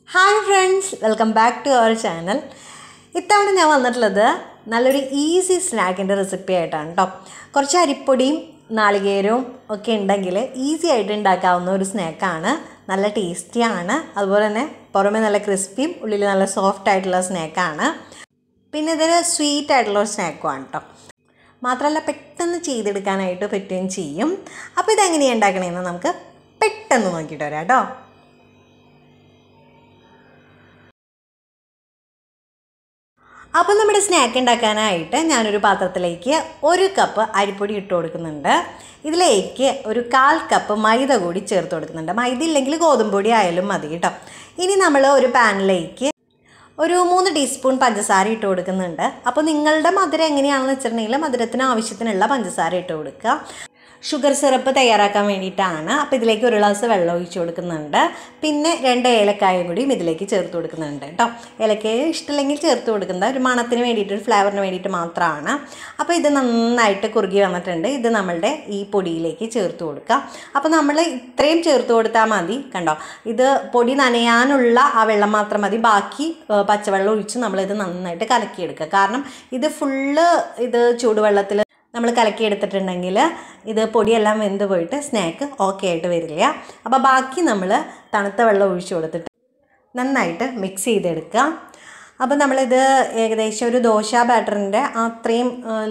hi friends welcome back to our channel ഇത്തവണ ഞാൻ വന്നിട്ടുള്ളത് നല്ലൊരു ഈസി സ്നാക്കിൻ്റെ റെസിപ്പി ആയിട്ടാണ് കേട്ടോ കുറച്ച് അരിപ്പൊടിയും നാളികേരവും ഒക്കെ ഉണ്ടെങ്കിൽ ഈസി ആയിട്ട് ഉണ്ടാക്കാവുന്ന ഒരു സ്നാക്കാണ് നല്ല ടേസ്റ്റിയാണ് അതുപോലെ തന്നെ പുറമെ നല്ല ക്രിസ്പിയും ഉള്ളിൽ നല്ല സോഫ്റ്റ് ആയിട്ടുള്ള സ്നാക്കാണ് പിന്നെ ഇതൊരു സ്വീറ്റ് ആയിട്ടുള്ള ഒരു സ്നാക്കുമാണ് കേട്ടോ മാത്രമല്ല പെട്ടെന്ന് ചെയ്തെടുക്കാനായിട്ട് പറ്റുകയും ചെയ്യും അപ്പോൾ ഇതെങ്ങനെയാണ് ഉണ്ടാക്കണേന്ന് നമുക്ക് പെട്ടെന്ന് നോക്കിയിട്ട് വരാം കേട്ടോ അപ്പോൾ നമ്മുടെ സ്നാക്ക് ഉണ്ടാക്കാനായിട്ട് ഞാനൊരു പാത്രത്തിലേക്ക് ഒരു കപ്പ് അരിപ്പൊടി ഇട്ട് കൊടുക്കുന്നുണ്ട് ഇതിലേക്ക് ഒരു കാൽ കപ്പ് മൈദ കൂടി ചേർത്ത് കൊടുക്കുന്നുണ്ട് മൈദ ഇല്ലെങ്കിൽ ഗോതമ്പൊടി ആയാലും മതി കേട്ടോ ഇനി നമ്മൾ ഒരു പാനിലേക്ക് ഒരു മൂന്ന് ടീസ്പൂൺ പഞ്ചസാര ഇട്ട് കൊടുക്കുന്നുണ്ട് അപ്പോൾ നിങ്ങളുടെ മധുരം എങ്ങനെയാണെന്ന് വെച്ചിട്ടുണ്ടെങ്കിൽ മധുരത്തിന് ആവശ്യത്തിനുള്ള പഞ്ചസാര ഇട്ട് കൊടുക്കുക ഷുഗർ സിറപ്പ് തയ്യാറാക്കാൻ വേണ്ടിയിട്ടാണ് അപ്പോൾ ഇതിലേക്ക് ഒരു ഗ്ലാസ് വെള്ളം ഒഴിച്ച് കൊടുക്കുന്നുണ്ട് പിന്നെ രണ്ട് ഏലക്കായും കൂടിയും ഇതിലേക്ക് ചേർത്ത് കൊടുക്കുന്നുണ്ട് കേട്ടോ ഏലക്കായ ഇഷ്ടമില്ലെങ്കിൽ ചേർത്ത് കൊടുക്കുന്നത് ഒരു മണത്തിന് വേണ്ടിയിട്ട് ഒരു ഫ്ലേവറിന് വേണ്ടിയിട്ട് മാത്രമാണ് അപ്പോൾ ഇത് നന്നായിട്ട് കുറുകി വന്നിട്ടുണ്ട് ഇത് നമ്മളുടെ ഈ പൊടിയിലേക്ക് ചേർത്ത് കൊടുക്കുക അപ്പോൾ നമ്മൾ ഇത്രയും ചേർത്ത് കൊടുത്താൽ മതി കണ്ടോ ഇത് പൊടി നനയാനുള്ള ആ വെള്ളം മാത്രം മതി ബാക്കി ഏഹ്, പച്ചവെള്ളം ഒഴിച്ച് നമ്മളിത് നന്നായിട്ട് കലക്കിയെടുക്കുക കാരണം ഇത് ഫുള്ള് ഇത് ചൂടുവെള്ളത്തിൽ നമ്മൾ കലക്കി എടുത്തിട്ടുണ്ടെങ്കിൽ ഇത് പൊടിയെല്ലാം വെന്ത് പോയിട്ട് സ്നാക്ക് ഓക്കെ ആയിട്ട് വരില്ല അപ്പോൾ ബാക്കി നമ്മൾ തണുത്ത വെള്ളം ഒഴിച്ചു കൊടുത്തിട്ട് നന്നായിട്ട് മിക്സ് ചെയ്തെടുക്കുക അപ്പോൾ നമ്മളിത് ഏകദേശം ഒരു ദോശ ബാറ്ററിൻ്റെ അത്രയും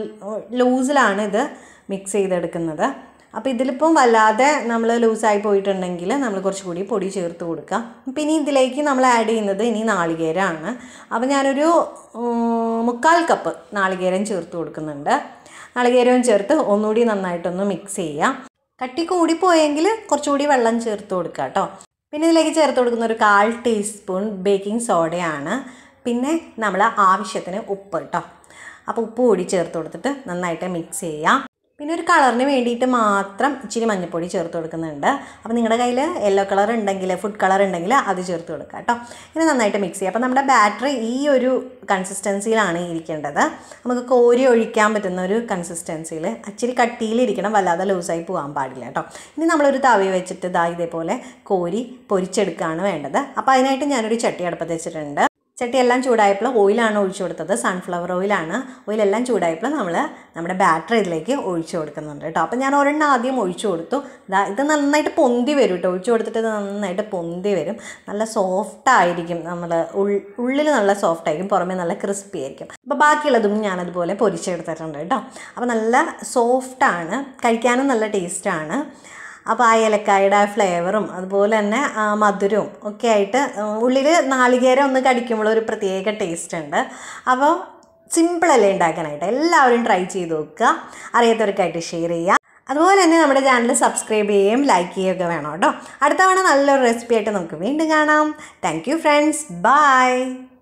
ലൂസിലാണ് ഇത് മിക്സ് ചെയ്തെടുക്കുന്നത് അപ്പോൾ ഇതിലിപ്പം വല്ലാതെ നമ്മൾ ലൂസായി പോയിട്ടുണ്ടെങ്കിൽ നമ്മൾ കുറച്ചുകൂടി പൊടി ചേർത്ത് കൊടുക്കുക പിന്നെ ഇതിലേക്ക് നമ്മൾ ആഡ് ചെയ്യുന്നത് ഇനി നാളികേരമാണ് അപ്പോൾ ഞാനൊരു ഉം, മുക്കാൽ കപ്പ് നാളികേരം ചേർത്ത് കൊടുക്കുന്നുണ്ട് നാളികേരവും ചേർത്ത് ഒന്നുകൂടി നന്നായിട്ടൊന്ന് മിക്സ് ചെയ്യാം കട്ടി കൂടിപ്പോയെങ്കിൽ കുറച്ചുകൂടി വെള്ളം ചേർത്ത് കൊടുക്കുക കേട്ടോ പിന്നെ ഇതിലേക്ക് ചേർത്ത് കൊടുക്കുന്ന ഒരു കാൽ ടീസ്പൂൺ ബേക്കിംഗ് സോഡയാണ് പിന്നെ നമ്മൾ ആവശ്യത്തിന് ഉപ്പ് കേട്ടോ അപ്പോൾ ഉപ്പ് കൂടി ചേർത്ത് കൊടുത്തിട്ട് നന്നായിട്ട് മിക്സ് ചെയ്യാം പിന്നെ ഒരു കളറിന് വേണ്ടിയിട്ട് മാത്രം ഇച്ചിരി മഞ്ഞൾപ്പൊടി ചേർത്ത് കൊടുക്കുന്നുണ്ട് അപ്പോൾ നിങ്ങളുടെ കയ്യിൽ യെല്ലോ കളർ ഉണ്ടെങ്കിൽ ഫുഡ് കളർ ഉണ്ടെങ്കിൽ അത് ചേർത്ത് കൊടുക്കുക കേട്ടോ ഇനി നന്നായിട്ട് മിക്സ് ചെയ്യുക അപ്പോൾ നമ്മുടെ ബാറ്ററി ഈ ഒരു കൺസിസ്റ്റൻസിയിലാണ് ഇരിക്കേണ്ടത് നമുക്ക് കോരി ഒഴിക്കാൻ പറ്റുന്ന ഒരു കൺസിസ്റ്റൻസിയിൽ ഇച്ചിരി കട്ടിയിലിരിക്കണം വല്ലാതെ ലൂസായി പോകാൻ പാടില്ല കേട്ടോ ഇനി നമ്മളൊരു തവി വെച്ചിട്ട് ഇതാ ഇതേപോലെ കോരി പൊരിച്ചെടുക്കുകയാണ് വേണ്ടത് അപ്പോൾ അതിനായിട്ട് ഞാനൊരു ചട്ടി അടുപ്പത്ത് വെച്ചിട്ടുണ്ട് ചട്ടിയെല്ലാം ചൂടായപ്പോൾ ഓയിലാണ് ഒഴിച്ചു കൊടുത്തത് സൺഫ്ലവർ ഓയിലാണ് ഓയിലെല്ലാം ചൂടായപ്പോൾ നമ്മൾ നമ്മുടെ ബാറ്ററി ഇതിലേക്ക് ഒഴിച്ചു കൊടുക്കുന്നുണ്ട് കേട്ടോ അപ്പോൾ ഞാൻ ഒരെണ്ണം ആദ്യം ഒഴിച്ചു കൊടുത്തു ദാ ഇത് നന്നായിട്ട് പൊന്തി വരും കേട്ടോ ഒഴിച്ചു കൊടുത്തിട്ട് ഇത് നന്നായിട്ട് പൊന്തി വരും നല്ല സോഫ്റ്റ് ആയിരിക്കും നമ്മൾ ഉള്ളിൽ നല്ല സോഫ്റ്റ് ആയിരിക്കും പുറമേ നല്ല ക്രിസ്പി ആയിരിക്കും അപ്പോൾ ബാക്കിയുള്ളതും ഞാനതുപോലെ പൊരിച്ചെടുത്തിട്ടുണ്ട് കേട്ടോ അപ്പോൾ നല്ല സോഫ്റ്റാണ് കഴിക്കാനും നല്ല ടേസ്റ്റാണ് അപ്പോൾ ആ ഏലക്കായുടെ ആ ഫ്ലേവറും അതുപോലെ തന്നെ ആ മധുരവും ഒക്കെ ആയിട്ട് ഉള്ളിൽ നാളികേരം ഒന്ന് കടിക്കുമ്പോൾ ഒരു പ്രത്യേക ടേസ്റ്റ് ഉണ്ട് അപ്പോൾ സിമ്പിളല്ലേ ഉണ്ടാക്കാനായിട്ട് എല്ലാവരും ട്രൈ ചെയ്ത് നോക്കുക അറിയാത്തവർക്കായിട്ട് ഷെയർ ചെയ്യുക അതുപോലെ തന്നെ നമ്മുടെ ചാനൽ സബ്സ്ക്രൈബ് ചെയ്യുകയും ലൈക്ക് ചെയ്യുകയൊക്കെ വേണം കേട്ടോ അടുത്ത തവണ നല്ലൊരു റെസിപ്പി ആയിട്ട് നമുക്ക് വീണ്ടും കാണാം താങ്ക് യു ഫ്രണ്ട്സ് ബൈ